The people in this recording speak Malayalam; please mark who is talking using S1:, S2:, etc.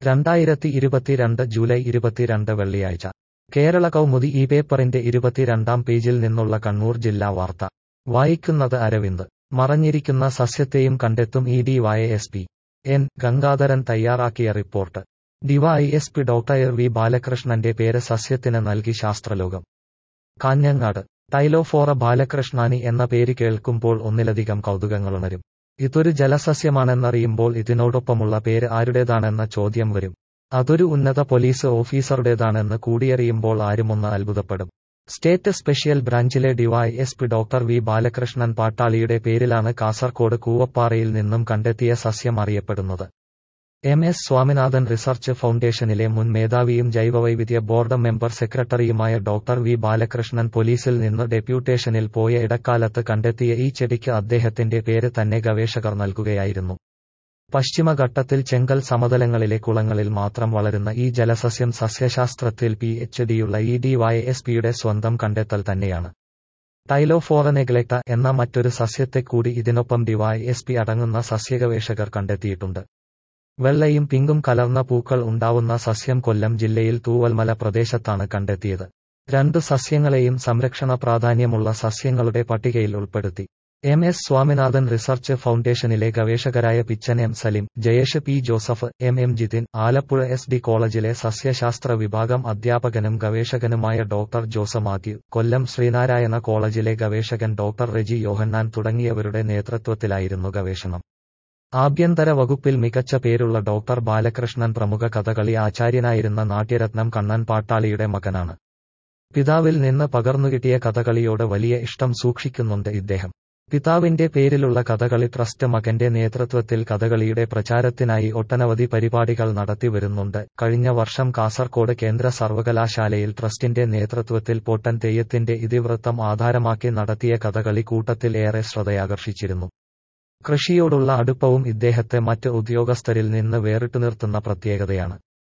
S1: രണ്ടായിരത്തി ഇരുപത്തിരണ്ട് ജൂലൈ ഇരുപത്തിരണ്ട് വെള്ളിയാഴ്ച കേരള കൗമുദി ഈ പേപ്പറിന്റെ ഇരുപത്തിരണ്ടാം പേജിൽ നിന്നുള്ള കണ്ണൂർ ജില്ലാ വാർത്ത വായിക്കുന്നത് അരവിന്ദ് മറഞ്ഞിരിക്കുന്ന സസ്യത്തെയും കണ്ടെത്തും E D Y S P N Gangadharan തയ്യാറാക്കിയ റിപ്പോർട്ട് ഡിവൈഎസ്പി ഡോക്ടർ വി ബാലകൃഷ്ണന്റെ പേര് സസ്യത്തിന് നൽകി ശാസ്ത്രലോകം കാഞ്ഞങ്ങാട് ടൈലോഫോറ ബാലകൃഷ്ണാനി എന്ന പേര് കേൾക്കുമ്പോൾ ഒന്നിലധികം കൗതുകങ്ങളുണരും ഇതൊരു ജലസസ്യമാണെന്നറിയുമ്പോൾ ഇതിനോടൊപ്പമുള്ള പേര് ആരുടേതാണെന്ന ചോദ്യം വരും അതൊരു ഉന്നത പോലീസ് ഓഫീസറുടേതാണെന്ന് കൂടിയറിയുമ്പോൾ ആരുമൊന്ന് അത്ഭുതപ്പെടും സ്റ്റേറ്റ് സ്പെഷ്യൽ ബ്രാഞ്ചിലെ ഡിവൈഎസ്പി ഡോക്ടർ വി ബാലകൃഷ്ണൻ പാട്ടാളിയുടെ പേരിലാണ് കാസർകോട് കൂവപ്പാറയിൽ നിന്നും കണ്ടെത്തിയ സസ്യം അറിയപ്പെടുന്നത് എം എസ് സ്വാമിനാഥൻ റിസർച്ച് ഫൗണ്ടേഷനിലെ മുൻ മേധാവിയും ജൈവവൈവിധ്യ ബോർഡ് മെമ്പർ സെക്രട്ടറിയുമായ ഡോക്ടർ വി ബാലകൃഷ്ണൻ പോലീസിൽ നിന്ന് ഡെപ്യൂട്ടേഷനിൽ പോയ ഇടക്കാലത്ത് കണ്ടെത്തിയ ഈ ചെടിക്ക് അദ്ദേഹത്തിന്റെ പേര് തന്നെ ഗവേഷകർ നൽകുകയായിരുന്നു പശ്ചിമഘട്ടത്തിൽ ചെങ്കൽ സമതലങ്ങളിലെ കുളങ്ങളിൽ മാത്രം വളരുന്ന ഈ ജലസസ്യം സസ്യശാസ്ത്രത്തിൽ പി എച്ച് ഡിയുള്ള ഇ ഡി വൈ എസ് പിയുടെ സ്വന്തം കണ്ടെത്തൽ തന്നെയാണ് ടൈലോഫോറനെഗ്ലെക്ട എന്ന മറ്റൊരു സസ്യത്തെ കൂടി ഇതിനൊപ്പം ഡിവൈ എസ് പി അടങ്ങുന്ന സസ്യഗവേഷകർ കണ്ടെത്തിയിട്ടുണ്ട് വെള്ളയും പിങ്കും കലർന്ന പൂക്കൾ ഉണ്ടാവുന്ന സസ്യം കൊല്ലം ജില്ലയിൽ തൂവൽമല പ്രദേശത്താണ് കണ്ടെത്തിയത് രണ്ടു സസ്യങ്ങളെയും സംരക്ഷണ പ്രാധാന്യമുള്ള സസ്യങ്ങളുടെ പട്ടികയിൽ ഉൾപ്പെടുത്തി എം എസ് സ്വാമിനാഥൻ റിസർച്ച് ഫൗണ്ടേഷനിലെ ഗവേഷകരായ Pichan M Salim Jayesh P Joseph M M Jithin Alappuzha S D കോളേജിലെ സസ്യശാസ്ത്ര വിഭാഗം അധ്യാപകനും ഗവേഷകനുമായ ഡോക്ടർ ജോസ് മാത്യു കൊല്ലം ശ്രീനാരായണ കോളേജിലെ ഗവേഷകൻ ഡോക്ടർ റെജി യോഹന്നാൻ തുടങ്ങിയവരുടെ നേതൃത്വത്തിലായിരുന്നു ഗവേഷണം ആഭ്യന്തര വകുപ്പിൽ മികച്ച പേരുള്ള ഡോക്ടർ ബാലകൃഷ്ണൻ പ്രമുഖ കഥകളി ആചാര്യനായിരുന്ന നാട്യരത്നം കണ്ണൻ പാട്ടാളിയുടെ മകനാണ് പിതാവിൽ നിന്ന് പകർന്നുകിട്ടിയ കഥകളിയോട് വലിയ ഇഷ്ടം സൂക്ഷിക്കുന്നുണ്ട് ഇദ്ദേഹം പിതാവിന്റെ പേരിലുള്ള കഥകളി ട്രസ്റ്റ് മകന്റെ നേതൃത്വത്തിൽ കഥകളിയുടെ പ്രചാരത്തിനായി ഒട്ടനവധി പരിപാടികൾ നടത്തി വരുന്നുണ്ട് കഴിഞ്ഞ വർഷം കാസർകോട് കേന്ദ്ര സർവകലാശാലയിൽ ട്രസ്റ്റിന്റെ നേതൃത്വത്തിൽ പൊട്ടൻ തെയ്യത്തിന്റെ ഇതിവൃത്തം ആധാരമാക്കി നടത്തിയ കഥകളി കൂട്ടത്തിൽ ഏറെ ശ്രദ്ധയാകർഷിച്ചിരുന്നു കൃഷിയോടുള്ള അടുപ്പവും ഇദ്ദേഹത്തെ മറ്റ് ഉദ്യോഗസ്ഥരിൽ നിന്ന് വേറിട്ടു നിർത്തുന്ന പ്രത്യേകതയാണ്